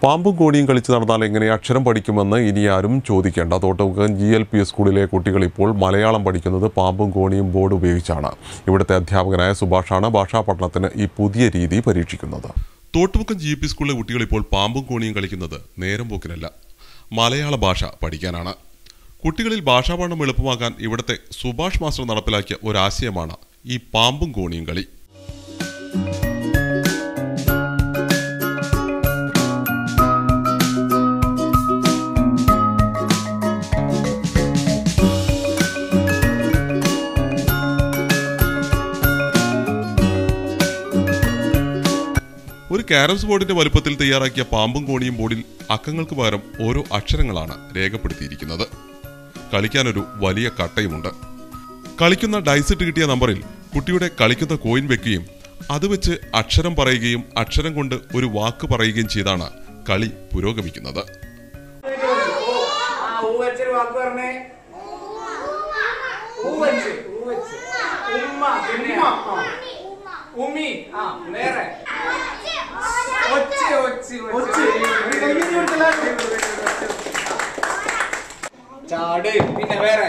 പാമ്പും കോണിയും കളിച്ച് നടന്നാൽ എങ്ങനെ അക്ഷരം പഠിക്കുമെന്ന് ഇനി ആരും ചോദിക്കേണ്ട തോട്ടുമുഖം ജി എൽ പി സ്കൂളിലെ കുട്ടികൾ ഇപ്പോൾ മലയാളം പഠിക്കുന്നത് പാമ്പും കോണിയും ബോർഡ് ഉപയോഗിച്ചാണ് ഇവിടുത്തെ അധ്യാപകനായ സുഭാഷാണ് ഭാഷാ പഠനത്തിന് ഈ പുതിയ രീതി പരീക്ഷിക്കുന്നത് തോട്ടുമുക്കം ജി പി സ്കൂളിലെ കുട്ടികൾ ഇപ്പോൾ പാമ്പും കോണിയും കളിക്കുന്നത് നേരം പോക്കിനല്ല മലയാള ഭാഷ പഠിക്കാനാണ് കുട്ടികളിൽ ഭാഷാ പഠനം എളുപ്പമാക്കാൻ ഇവിടുത്തെ സുഭാഷ് മാസ്റ്റർ നടപ്പിലാക്കിയ ഒരാശയമാണ് ഈ പാമ്പും കോണിയും കളി ഒരു കാരംസ് ബോർഡിന്റെ വലുപ്പത്തിൽ തയ്യാറാക്കിയ പാമ്പും കോണിയും ബോർഡിൽ അക്കങ്ങൾക്ക് പകരം ഓരോ അക്ഷരങ്ങളാണ് രേഖപ്പെടുത്തിയിരിക്കുന്നത് കളിക്കാനൊരു വലിയ കട്ടയുമുണ്ട് കളിക്കുന്ന ഡൈസ് ഇട്ട് കിട്ടിയ നമ്പറിൽ കുട്ടിയുടെ കളിക്കുന്ന കോയിൻ വെക്കുകയും അത് വെച്ച് അക്ഷരം പറയുകയും അക്ഷരം കൊണ്ട് ഒരു വാക്ക് പറയുകയും ചെയ്താണ് കളി പുരോഗമിക്കുന്നത് ആ ഊ വെച്ചൊരു വാക്ക് പറഞ്ഞേ ഊ വെച്ച് ഊ വെച്ച് ഉമ്മ പിന്നെ ആ. ഉമ്മി ആ വേറെ ഒച്ചി ഒച്ചി ഒച്ചി ചാട് പിന്നെ വേറെ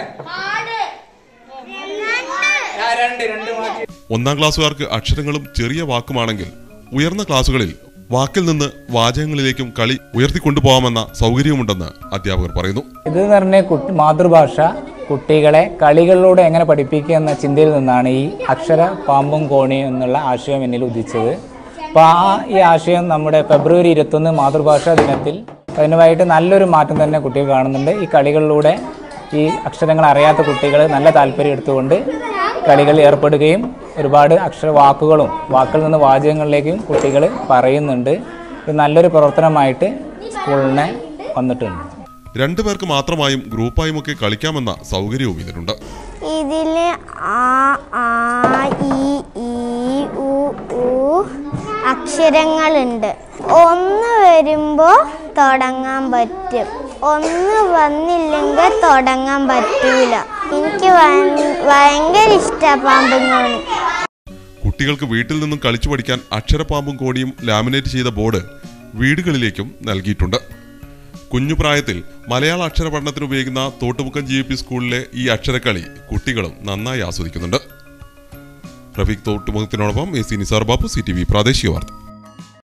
ആ രണ്ട് രണ്ട് മാറ്റി ഒന്നാം ക്ലാസ്സുകാർക്ക് അക്ഷരങ്ങളും ചെറിയ വാക്കുമാണെങ്കിൽ ഉയർന്ന ക്ലാസ്സുകളിൽ വാക്കിൽ നിന്ന് വാചകങ്ങളിലേക്കും കളി ഉയർത്തിക്കൊണ്ടുപോകാമെന്ന സൗകര്യവുമുണ്ടെന്ന് അധ്യാപകർ പറയുന്നു ഇത് എന്ന് പറഞ്ഞ കുട്ടി മാതൃഭാഷ കുട്ടികളെ കളികളിലൂടെ എങ്ങനെ പഠിപ്പിക്കുക എന്ന ചിന്തയിൽ നിന്നാണ് ഈ അക്ഷര പാമ്പും കോണിയും എന്നുള്ള ആശയം എന്നിൽ ഉദിച്ചത് അപ്പോൾ ആ ഈ ആശയം നമ്മുടെ ഫെബ്രുവരി ഇരുപത്തൊന്ന് മാതൃഭാഷാ ദിനത്തിൽ അതിനുമായിട്ട് നല്ലൊരു മാറ്റം തന്നെ കുട്ടികൾ കാണുന്നുണ്ട് ഈ കളികളിലൂടെ ഈ അക്ഷരങ്ങൾ അറിയാത്ത കുട്ടികൾ നല്ല താല്പര്യം എടുത്തുകൊണ്ട് കളികളിൽ ഏർപ്പെടുകയും ഒരുപാട് അക്ഷര വാക്കുകളും വാക്കിൽ നിന്ന് വാചകങ്ങളിലേക്കും കുട്ടികൾ പറയുന്നുണ്ട് ഇത് നല്ലൊരു പ്രവർത്തനമായിട്ട് സ്കൂളിനെ വന്നിട്ടുണ്ട് രണ്ടു പേർക്ക് മാത്രമായും ഗ്രൂപ്പായുമൊക്കെ കളിക്കാമെന്ന സൗകര്യവും ഇതിനുണ്ട് ഇതില് ആ ആ ഇ ഈ ഉ ഊ അക്ഷരങ്ങളുണ്ട് ഒന്ന് വരുമ്പോൾ തുടങ്ങാൻ പറ്റും ഒന്ന് വന്നില്ലെങ്കിൽ തുടങ്ങാൻ പറ്റൂല എനിക്ക് ഭയ- ഭയങ്കര ഇഷ്ടമാണ് പാമ്പും കോണി കുട്ടികൾക്ക് വീട്ടിൽ നിന്നും കളിച്ചു പഠിക്കാൻ അക്ഷരപ്പാമ്പും കോടിയും ലാമിനേറ്റ് ചെയ്ത ബോർഡ് വീടുകളിലേക്കും നൽകിയിട്ടുണ്ട് കുഞ്ഞുപ്രായത്തിൽ മലയാള അക്ഷര പഠനത്തിന് ഉപയോഗിക്കുന്ന തോട്ടുമുക്കം ജി പി സ്കൂളിലെ ഈ അക്ഷരക്കളി കുട്ടികളും നന്നായി ആസ്വദിക്കുന്നുണ്ട് റഫീഖ് തോട്ടുമുഖത്തിനോടൊപ്പം A C Nisar Babu C T V പ്രാദേശിക വാർത്ത